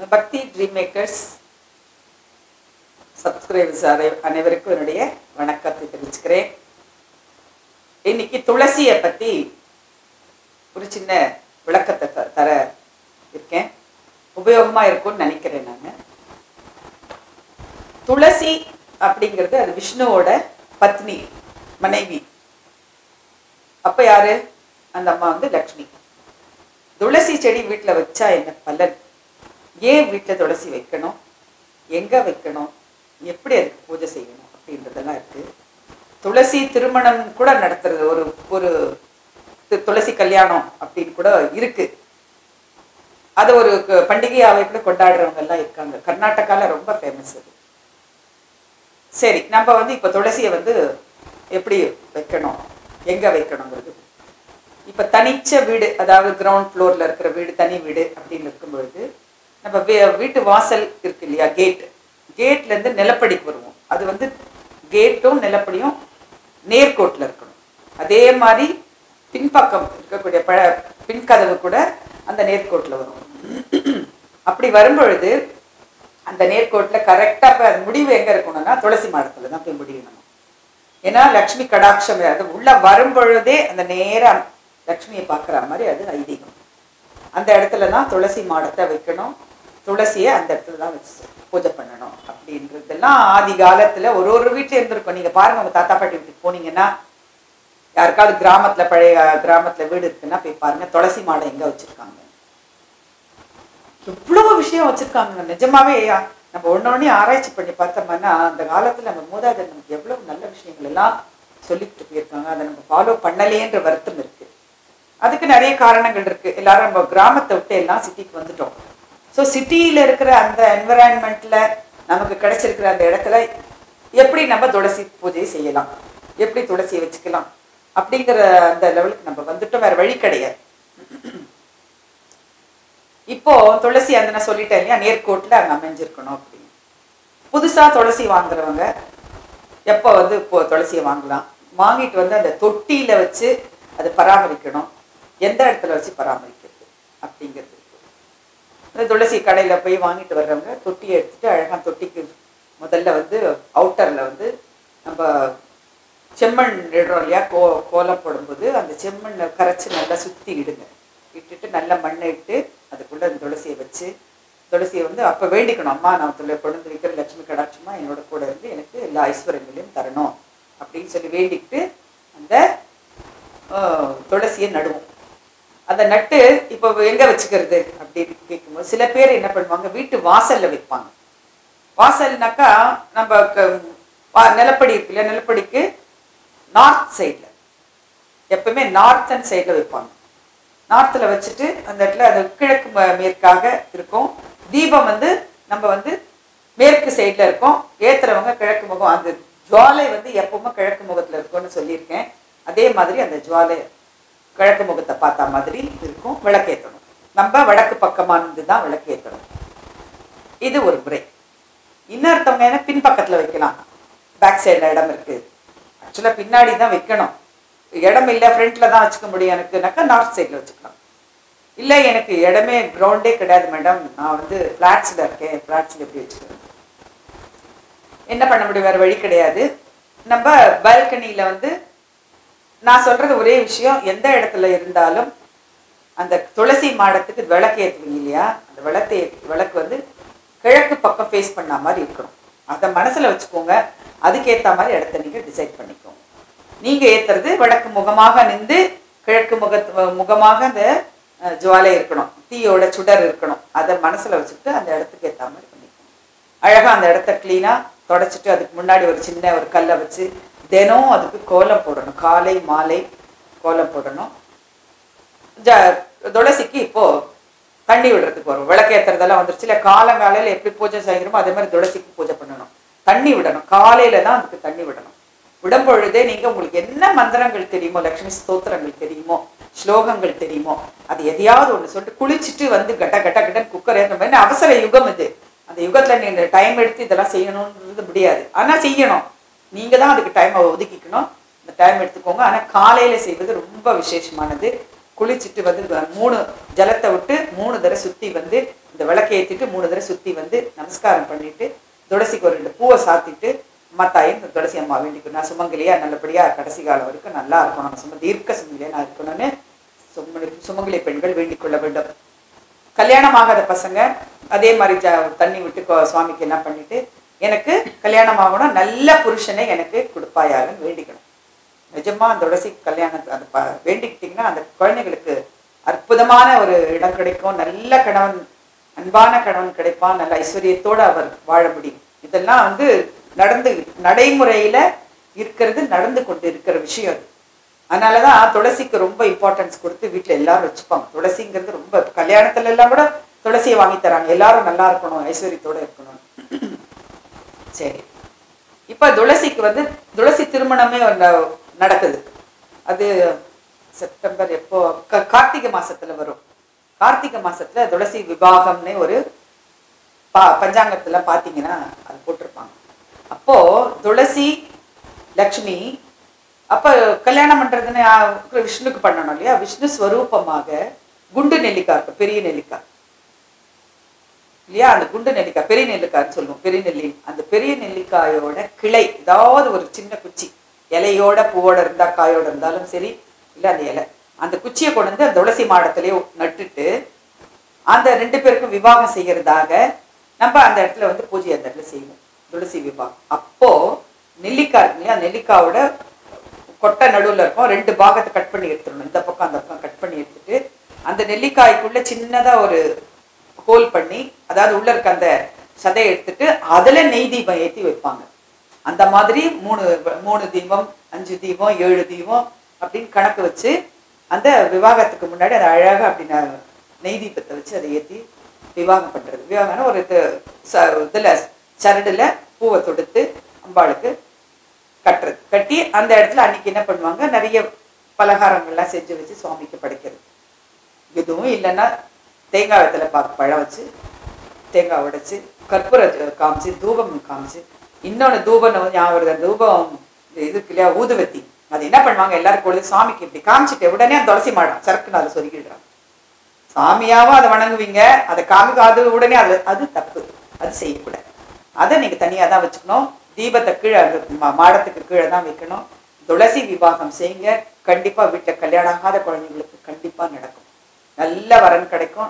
பக்தி dream makers subscribers அனைவருக்கும் என்னுடைய வணக்கத்தை தெரிவிச்சுக்கிறேன் இன்னைக்கு துளசியை பற்றி ஒரு சின்ன விளக்கத்தை த- தர இருக்கேன் உபயோகமாக இருக்கும்னு நினைக்கிறேன் நான் துளசி அப்படிங்கிறது அது விஷ்ணுவோட பத்னி மனைவி அப்ப யாரு அந்த அம்மா வந்து லக்ஷ்மி துளசி செடி வீட்டுல வச்சா என்ன பலன் ஏன் வீட்டுல துளசி வைக்கணும் எங்க வைக்கணும் எப்படி அதுக்கு பூஜை செய்யணும் அப்படின்றதெல்லாம் இருக்கு துளசி திருமணம் கூட நடத்துறது ஒரு ஒரு து- துளசி கல்யாணம் அப்படின்னு கூட இருக்கு அது ஒரு க- பண்டிகையாவே கூட கொண்டாடுறவங்க எல்லாம் இருக்காங்க கர்நாடகால ரொம்ப ஃபேமஸ் அது சரி நம்ம வந்து இப்போ துளசியை வந்து எப்படி வைக்கணும் எங்க வைக்கணுங்கிறது இப்போ தனிச்ச வீடு அதாவது கிரவுண்ட் ஃப்ளோர்ல இருக்கிற வீடு தனி வீடு அப்படின்னு இருக்கும் பொழுது நம்ம வீ- வீட்டு வாசல் இருக்கு இல்லையா கேட் கேட்ல இருந்து நிலப்படிக்கு வருவோம் அது வந்து கேட்டும் நிலப்படியும் நேர்கோட்டில் இருக்கணும் அதே மாதிரி பின்பக்கம் இருக்கக்கூடிய பழ பின்கதவு கூட அந்த நேர்கோட்டில் வரும் அப்படி வரும்பொழுது அந்த நேர்கோட்டில் கரெக்டாக இப்போ அது முடிவு எங்கே இருக்கணும்னா துளசி மாடத்தில் தான் போய் முடியணும் ஏன்னா லக்ஷ்மி கடாட்சம் அது உள்ள வரும்பொழுதே அந்த நேரா லக்ஷ்மியை பார்க்குற மாதிரி அது ஐதீகம் அந்த இடத்துல தான் துளசி மாடத்தை வைக்கணும் துளசியை அந்த இடத்துல தான் வச்சு பூஜை பண்ணணும் அப்படின்றதெல்லாம் ஆதி காலத்துல ஒரு ஒரு வீட்டில் இருந்திருக்கும் நீங்க பாருங்க உங்க தாத்தா பாட்டி வீட்டுக்கு போனீங்கன்னா யாருக்காவது கிராமத்துல பழைய கிராமத்துல வீடு இருக்குன்னா போய் பாருங்க துளசி மாடம் எங்க வச்சிருக்காங்க எவ்வளவு விஷயம் வச்சிருக்காங்க நிஜமாவே நம்ம ஒன்னொன்னே ஆராய்ச்சி பண்ணி பார்த்தோம்னா அந்த காலத்துல நம்ம மூதாதையர் நமக்கு எவ்வளவு நல்ல விஷயங்கள் எல்லாம் சொல்லிட்டு போயிருக்காங்க அதை நம்ம ஃபாலோ பண்ணலேன்ற வருத்தம் இருக்கு அதுக்கு நிறைய காரணங்கள் இருக்கு எல்லாரும் நம்ம கிராமத்தை விட்டு எல்லாம் சிட்டிக்கு வந்துட்டோம் ஸோ சிட்டியில இருக்கிற அந்த என்விரான்மெண்ட்ல நமக்கு கிடைச்சிருக்கிற அந்த இடத்துல எப்படி நம்ம துளசி பூஜையை செய்யலாம் எப்படி துளசியை வச்சுக்கலாம் அப்படிங்கிற அந்த லெவலுக்கு நம்ம வந்துட்டோம் வேற வழி கிடையாது இப்போ துளசி அந்த நான் சொல்லிட்டேன் இல்லையா நேர்கோட்டில் அங்கே அமைஞ்சிருக்கணும் அப்படின்னு புதுசா துளசி வாங்குறவங்க எப்போ வந்து இப்போ துளசியை வாங்கலாம் வாங்கிட்டு வந்து அந்த தொட்டியில வச்சு அதை பராமரிக்கணும் எந்த இடத்துல வச்சு பராமரிக்கிறது அப்படிங்கிறது அந்த துளசி கடையில போய் வாங்கிட்டு வர்றவங்க தொட்டியை எடுத்துட்டு அழகா தொட்டிக்கு முதல்ல வந்து அவுட்டர்ல வந்து நம்ம செம்மண் இடுறோம் இல்லையா கோ கோலம் போடும்போது அந்த செம்மண்ணை கரைச்சி நல்லா சுத்தி இடுங்க இட்டுட்டு நல்ல மண்ணை இட்டு அதுக்குள்ள அந்த துளசியை வச்சு துளசியை வந்து அப்ப வேண்டிக்கணும் அம்மா நான் துளை கொண்டு வைக்கிற லட்சுமி கடாட்சமா என்னோட கூட இருந்து எனக்கு எல்லா ஐஸ்வர்யங்களையும் தரணும் அப்படின்னு சொல்லி வேண்டிக்கிட்டு அந்த ஆஹ், துளசியை நடுவோம் அந்த நட்டு இப்போ எங்க வச்சுக்கிறது அப்படின்னு கேட்கும்போது சில பேர் என்ன பண்ணுவாங்க வீட்டு வாசல்ல வைப்பாங்க வாசல்னாக்கா நம்ம க- வா- நிலப்படி இருக்குல்ல நிலப்படிக்கு நார்த் சைடில் எப்பவுமே நார்த்தன் சைடில் வைப்பாங்க நார்த்தில் வச்சுட்டு அந்த இடத்துல அது கிழக்கு ம- மேற்காக இருக்கும் தீபம் வந்து நம்ம வந்து மேற்கு சைடில் இருக்கும் ஏத்துறவங்க கிழக்கு முகம் அந்த ஜுவாலை வந்து எப்பவுமே கிழக்கு முகத்தில் இருக்கும்னு சொல்லியிருக்கேன் அதே மாதிரி அந்த ஜுவாலை கிழக்கு முகத்தை பார்த்த மாதிரி இருக்கும் விளக்கேற்றணும் நம்ம வடக்கு பக்கமாக இருந்து தான் விளக்கேற்றணும் இது ஒரு முறை இன்னொருத்தவங்க என்ன பின்பக்கத்தில் வைக்கலாம் பேக் சைடில் இடம் இருக்கு ஆக்சுவலாக பின்னாடி தான் வைக்கணும் இடம் இல்லை ஃப்ரண்ட்ல தான் வச்சுக்க முடியும் எனக்குனாக்கா நார்த் சைடில் வச்சுக்கலாம் இல்லை எனக்கு இடமே கிரவுண்டே கிடையாது மேடம் நான் வந்து ஃப்ளாட்ஸில் இருக்கேன் ஃப்ளாட்ஸில் எப்படி வச்சுக்கிறேன் என்ன பண்ண முடியும் வேறு வழி கிடையாது நம்ம பால்கனியில் வந்து நான் சொல்றது ஒரே விஷயம் எந்த இடத்துல இருந்தாலும் அந்த துளசி மாடத்துக்கு விளக்கு ஏற்றுவீங்க இல்லையா அந்த விளக்கு விளக்கு வந்து கிழக்கு பக்கம் ஃபேஸ் பண்ண மாதிரி இருக்கணும் அதை மனசுல வச்சுக்கோங்க அதுக்கேற்ற மாதிரி இடத்த நீங்க டிசைட் பண்ணிக்கோங்க நீங்க ஏத்துறது வடக்கு முகமாக நின்று கிழக்கு முக முகமாக அந்த அஹ், ஜுவாலை இருக்கணும் தீயோட சுடர் இருக்கணும் அதை மனசுல வச்சுட்டு அந்த இடத்துக்கு ஏற்ற மாதிரி பண்ணிக்கோங்க அழகா அந்த இடத்த கிளீனா தொடச்சிட்டு அதுக்கு முன்னாடி ஒரு சின்ன ஒரு கல்லை வச்சு தினம் அதுக்கு கோலம் போடணும் காலை மாலை கோலம் போடணும் ஜ துளசிக்கு இப்போ தண்ணி விடுறதுக்கு வரும் விளக்கேத்துறதெல்லாம் வந்துருச்சு இல்லை காலங்காலையில் எப்படி பூஜை செய்கிறோமோ அதே மாதிரி துளசிக்கு பூஜை பண்ணணும் தண்ணி விடணும் காலையில தான் அதுக்கு தண்ணி விடணும் விடும் பொழுதே நீங்க உங்களுக்கு என்ன மந்திரங்கள் தெரியுமோ லக்ஷ்மி ஸ்தோத்திரங்கள் தெரியுமோ ஸ்லோகங்கள் தெரியுமோ அது எதையாவது ஒண்ணு சொல்லிட்டு குளிச்சுட்டு வந்து கட்ட கட்ட கட்டன் குக்கர் ஏற்ற மாதிரி அவசர யுகம் இது அந்த யுகத்துல நீங்க டைம் எடுத்து இதெல்லாம் செய்யணும்ன்றது முடியாது ஆனா செய்யணும் நீங்க தான் அதுக்கு டைமை ஒதுக்கிக்கணும் அந்த டைம் எடுத்துக்கோங்க ஆனா காலையில செய்வது ரொம்ப விசேஷமானது குளிச்சுட்டு வந்து வ- மூணு ஜலத்தை விட்டு மூணு தடவை சுத்தி வந்து இந்த விளக்கை ஏற்றிட்டு மூணு தடவை சுற்றி வந்து நமஸ்காரம் பண்ணிட்டு துளசிக்கு ஒரு ரெண்டு பூவை சாத்திட்டு அம்மா தாயே இந்த துளசி அம்மா வேண்டிக்கணும் நான் சுமங்கலியா நல்லபடியா கடைசி காலம் வரைக்கும் நல்லா இருக்கணும் நம்ம சும தீர்க்க சுமங்கலியா நான் இருக்கணும்னு சுமங்கலி சுமங்கலி பெண்கள் வேண்டிக் கொள்ள வேண்டும் கல்யாணம் ஆகாத பசங்க அதே மாதிரி ஜ தண்ணி விட்டு கோ- சுவாமிக்கு என்ன பண்ணிட்டு எனக்கு கல்யாணம் ஆகணும் நல்ல புருஷனை எனக்கு கொடுப்பாயாருன்னு வேண்டிக்கணும் நிஜமா அந்த துளசி கல்யாணம் அந்த ப- வேண்டிக்கிட்டீங்கன்னா அந்த குழந்தைகளுக்கு அற்புதமான ஒரு இடம் கிடைக்கும் நல்ல கணவன் அன்பான கணவன் கிடைப்பான் நல்ல ஐஸ்வர்யத்தோட அவர் வாழ முடியும் இதெல்லாம் வந்து நடந்து நடைமுறையில இருக்கிறது நடந்து கொண்டு இருக்கிற விஷயம் அது அதனாலதான் துளசிக்கு ரொம்ப இம்பார்ட்டன்ஸ் கொடுத்து வீட்ல எல்லாரும் வச்சுப்பாங்க துளசிங்கிறது ரொம்ப கல்யாணத்துல எல்லாம் கூட துளசியை வாங்கி தராங்க எல்லாரும் நல்லா இருக்கணும் ஐஸ்வர்யத்தோட இருக்கணும் சரி இப்ப துளசிக்கு வந்து துளசி திருமணமே ஒண்ணு நடக்குது அது செப்டம்பர் எப்போ க- கார்த்திகை மாசத்துல வரும் கார்த்திகை மாசத்துல துளசி விவாகம்னு ஒரு பா பஞ்சாங்கத்துல பாத்தீங்கன்னா அது போட்டிருப்பாங்க அப்போ துளசி லக்ஷ்மி அப்ப கல்யாணம் பண்றதுன்னு யா- விஷ்ணுக்கு பண்ணணும் இல்லையா விஷ்ணு ஸ்வரூபமாக குண்டு நெல்லிக்காய் இருக்கு பெரிய நெல்லிக்காய் இல்லையா அந்த குண்டு நெல்லிக்காய் பெரிய நெல்லிக்காய்ன்னு சொல்லுவோம் பெரிய நெல்லி அந்த பெரிய நெல்லிக்காயோட கிளை ஏதாவது ஒரு சின்ன குச்சி இலையோட பூவோட இருந்தா காயோட இருந்தாலும் சரி இல்ல அந்த இலை அந்த குச்சியை கொண்டு வந்து அந்த துளசி மாடத்திலேயே நட்டுட்டு அந்த ரெண்டு பேருக்கும் விவாகம் செய்யறதாக நம்ம அந்த இடத்துல வந்து பூஜை அந்த இடத்துல செய்வோம் துளசி விவாகம் அப்போ நெல்லிக்காய் இருக்கு இல்லையா நெல்லிக்காயோட கொட்டை நடுவுல இருக்கும் ரெண்டு பாகத்தை கட் பண்ணி எடுத்துடணும் இந்த பக்கம் அந்த பக்கம் கட் பண்ணி எடுத்துட்டு அந்த நெல்லிக்காய்க்குள்ள சின்னதா ஒரு ஹோல் பண்ணி அதாவது உள்ள இருக்க அந்த சதையை எடுத்துட்டு அதுல நெய் தீபம் ஏத்தி வைப்பாங்க அந்த மாதிரி மூணு மூணு தீபம் அஞ்சு தீபம் ஏழு தீபம் அப்படின்னு கணக்கு வச்சு அந்த விவாகத்துக்கு முன்னாடி அதை அழகா அப்படி ந- நெய் தீபத்தை வச்சு அதை ஏத்தி விவாகம் பண்றது விவாகம்னா ஒரு இது ச- இதுல சரடுல பூவை தொடுத்து அம்பாளுக்கு கட்டுறது கட்டி அந்த இடத்துல அன்னைக்கு என்ன பண்ணுவாங்க நிறைய பலகாரங்கள்லாம் செஞ்சு வச்சு சுவாமிக்கு படைக்கிறது எதுவும் இல்லைன்னா தேங்காய் வெத்தலை பாக்கு பழம் வச்சு தேங்காய் உடைச்சு கற்பூர ஜ- காமிச்சு தூபம் காமிச்சு இன்னொன்று தூபம் வந்து ஞாபகம் வருது. அந்த தூபம் இது இருக்கு இல்லையா ஊதுவத்தி அது என்ன பண்ணுவாங்க எல்லாரும் பொழுது சாமிக்கு இப்படி காமிச்சிட்டு உடனே அந்த துளசி மாடம் சரக்குன்னு அதை சொருகிடுறாங்க சாமியாவும் அதை வணங்குவீங்க அதை காமிக்க அது உடனே அது அது தப்பு அது செய்யக்கூடாது அதை நீங்க தனியா தான் வச்சுக்கணும் தீபத்தை கீழே அந்த மா- மாடத்துக்கு கீழே தான் வைக்கணும் துளசி விவாகம் செய்யுங்க கண்டிப்பா வீட்டுல கல்யாணம் ஆகாத குழந்தைங்களுக்கு கண்டிப்பா நடக்கும் நல்ல வரன் கிடைக்கும்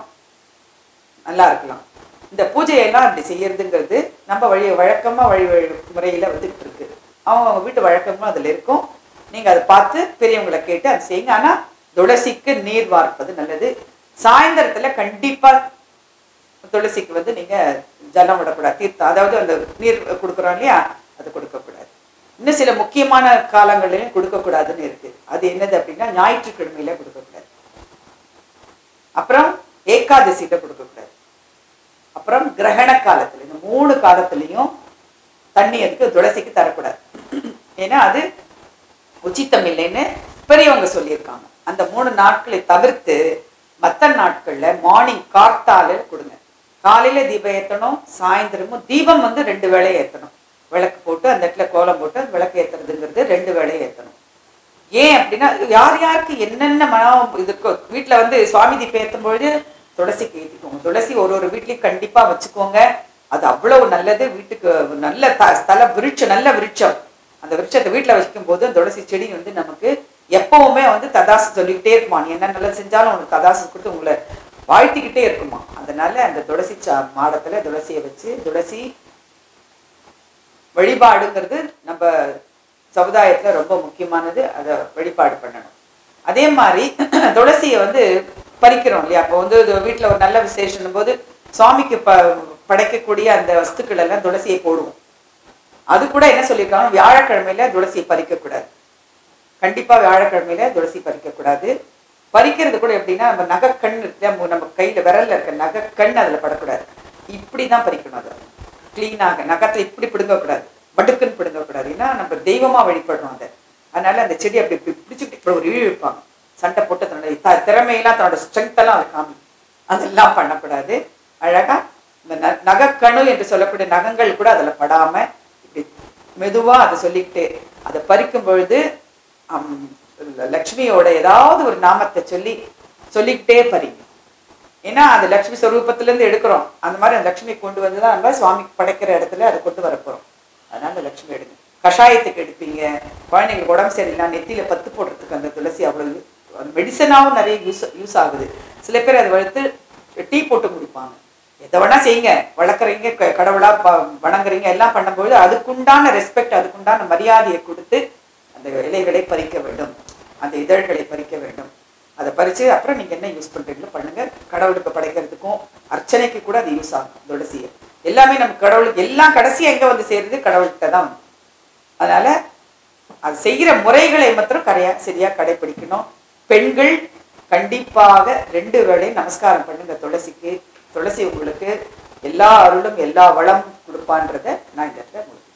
நல்லா இருக்கலாம் இந்த பூஜையெல்லாம் அப்படி செய்யறதுங்கிறது நம்ம வழி வழக்கமா வழி வழி முறையில வந்துட்டு இருக்கு அவங்க அவங்க வீட்டு வழக்கமும் அதுல இருக்கும் நீங்க அதை பார்த்து பெரியவங்களை கேட்டு அதை செய்யுங்க ஆனா துளசிக்கு நீர் வார்ப்பது நல்லது சாயந்தரத்துல கண்டிப்பா துளசிக்கு வந்து நீங்க ஜலம் விடக்கூடாது தீர்த்தம் அதாவது அந்த நீர் கொடுக்குறோம் இல்லையா அது கொடுக்கக்கூடாது இன்னும் சில முக்கியமான காலங்களிலும் கொடுக்கக்கூடாதுன்னு இருக்கு அது என்னது அப்படின்னா ஞாயிற்றுக்கிழமையில கொடுக்கக்கூடாது அப்புறம் ஏகாதசியில கொடுக்கக்கூடாது அப்புறம் கிரகண காலத்துல இந்த மூணு காலத்துலயும் தண்ணி அதுக்கு துளசிக்கு தரக்கூடாது ஏன்னா அது உச்சித்தம் இல்லைன்னு பெரியவங்க சொல்லியிருக்காங்க அந்த மூணு நாட்களை தவிர்த்து மற்ற நாட்கள்ல மார்னிங் கார்த்தால கொடுங்க காலையில தீபம் ஏத்தணும் சாயந்தரமும் தீபம் வந்து ரெண்டு வேளை ஏத்தணும் விளக்கு போட்டு அந்த இடத்துல கோலம் போட்டு அந்த விளக்கு ஏத்துறதுங்கிறது ரெண்டு வேளை ஏத்தணும் ஏன் அப்படின்னா யார் யாருக்கு என்னென்ன மனம் இருக்கோ வீட்டுல வந்து சுவாமி தீபம் ஏத்தும் பொழுது துளசிக்கு ஏத்திக்கோங்க துளசி ஒரு ஒரு வீட்லயும் கண்டிப்பா வச்சுக்கோங்க அது அவ்வளவு நல்லது வீட்டுக்கு நல்ல த- ஸ்தல விருட்சம் நல்ல விருட்சம் அந்த விருட்சத்தை வீட்டுல வச்சுக்கும் போது அந்த துளசி செடி வந்து நமக்கு எப்பவுமே வந்து ததாசு சொல்லிக்கிட்டே இருக்குமா நீ என்ன நல்லது செஞ்சாலும் உனக்கு ததாசு கொடுத்து உங்களை வாழ்த்திக்கிட்டே இருக்குமா அதனால அந்த துளசி சா- மாடத்துல துளசியை வச்சு துளசி வழிபாடுங்கிறது நம்ம சமுதாயத்துல ரொம்ப முக்கியமானது அதை வழிபாடு பண்ணணும் அதே மாதிரி துளசியை வந்து பறிக்கிறோம் இல்லையா அப்போ வந்து இது வீட்டுல ஒரு நல்ல விசேஷம் போது சுவாமிக்கு ப படைக்கக்கூடிய அந்த வஸ்துக்கள் எல்லாம் துளசியை போடுவோம் அது கூட என்ன சொல்லியிருக்காங்க வியாழக்கிழமையில துளசியை பறிக்கக்கூடாது கண்டிப்பா வியாழக்கிழமையில துளசி பறிக்கக்கூடாது பறிக்கிறது கூட எப்படின்னா நம்ம நகைக்கண் இருக்கு நம்ம- நம்ம கையில விரல்ல இருக்க நகைக்கண் அதுல படக்கூடாது இப்படிதான் பறிக்கணும் அதை கிளீனாக நகத்தை இப்படி பிடுங்கக்கூடாது படுக்குன்னு பிடுங்கக்கூடாது ஏன்னா நம்ம தெய்வமா வழிபடுறோம் அதை அதனால அந்த செடி அப்படி இப்படி பிடிச்சிட்டு இப்படி ஒரு இழு இழுப்பாங்க சண்டை போட்டு தன்னோட த- திறமையெல்லாம் தன்னோட ஸ்ட்ரென்த் எல்லாம் அதை காமி அதெல்லாம் பண்ணக்கூடாது அழகா இந்த ந- நகைக்கணு என்று சொல்லக்கூடிய நகங்கள் கூட அதுல படாம இப்படி மெதுவா அதை சொல்லிக்கிட்டு அதை பறிக்கும் பொழுது அம், லக்ஷ்மியோட ஏதாவது ஒரு நாமத்தை சொல்லி சொல்லிக்கிட்டே பறிங்க ஏன்னா அந்த லக்ஷ்மி ஸ்வரூபத்துல இருந்து எடுக்கிறோம் அந்த மாதிரி அந்த லக்ஷ்மி கொண்டு வந்து தான் நம்ம சுவாமிக்கு படைக்கிற இடத்துல அதை கொண்டு வரப்போறோம் அதனால அந்த லக்ஷ்மி எடுங்க கஷாயத்துக்கு எடுப்பீங்க குழந்தைங்களுக்கு உடம்பு சரியில்லை நெத்தியில பத்து போடுறதுக்கு அந்த துளசி அவ்வளவு மெடிசனாவும் நிறைய யூஸ் யூஸ் ஆகுது சில பேர் அதை வளர்த்து டீ போட்டு குடிப்பாங்க எதை வேணா செய்யுங்க வளர்க்குறீங்க க- கடவுளா ப- வணங்குறீங்க எல்லாம் பண்ணும்போது அதுக்குண்டான ரெஸ்பெக்ட் அதுக்குண்டான மரியாதையை கொடுத்து அந்த இலைகளை பறிக்க வேண்டும் அந்த இதழ்களை பறிக்க வேண்டும் அதை பறிச்சு அப்புறம் நீங்க என்ன யூஸ் பண்றீங்களோ பண்ணுங்க கடவுளுக்கு படைக்கிறதுக்கும் அர்ச்சனைக்கு கூட அது யூஸ் ஆகும் துளசியை எல்லாமே நம்ம கடவுளுக்கு எல்லாம் கடைசியா எங்க வந்து சேருது கடவுள்கிட்ட தான் வந்து அதனால அது செய்கிற முறைகளை மாத்திரம் கரையா சரியா கடைபிடிக்கணும் பெண்கள் கண்டிப்பாக ரெண்டு வேளை நமஸ்காரம் பண்ணுங்க துளசிக்கு துளசி உங்களுக்கு எல்லா அருளும் எல்லா வளமும் கொடுப்பான்றத நான் இந்த இடத்துல உங்களுக்கு